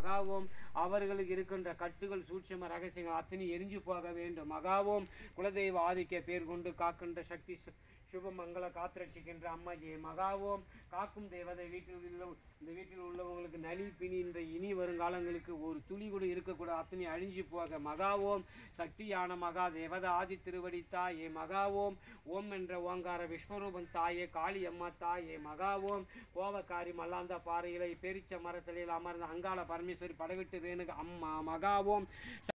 மகாவோம் அவர்களுக்கு இருக்கின்ற கட்டுகள் சூட்சம ரகசியங்கள் அத்தனை எரிஞ்சு போக வேண்டும் மகாவோம் குலதெய்வ ஆதிக்க பேர் கொண்டு காக்கின்ற சக்தி சு- சுப மங்கள காத்திரட்சிக்கின்ற அம்மாஜி மகாவோம் காக்கும் தேவதை வீட்டில் உள்ள இந்த வீட்டில் உள்ளவங்களுக்கு நலி பிணி இந்த இனி வருங்காலங்களுக்கு ஒரு துளி கூட இருக்கக்கூடாது அத்தனை அழிஞ்சு போக மகாவோம் சக்தியான மகா தேவத ஆதி திருவடி தாயே மகாவோம் ஓம் என்ற ஓங்கார விஸ்வரூபம் தாயே காளி அம்மா தாயே மகாவோம் கோவக்காரி மல்லாந்த பாறையில பெரிச்ச மரத்தலையில் அமர்ந்த அங்காள பரமேஸ்வரி படவிட்டு ரேணுக அம்மா மகாவோம்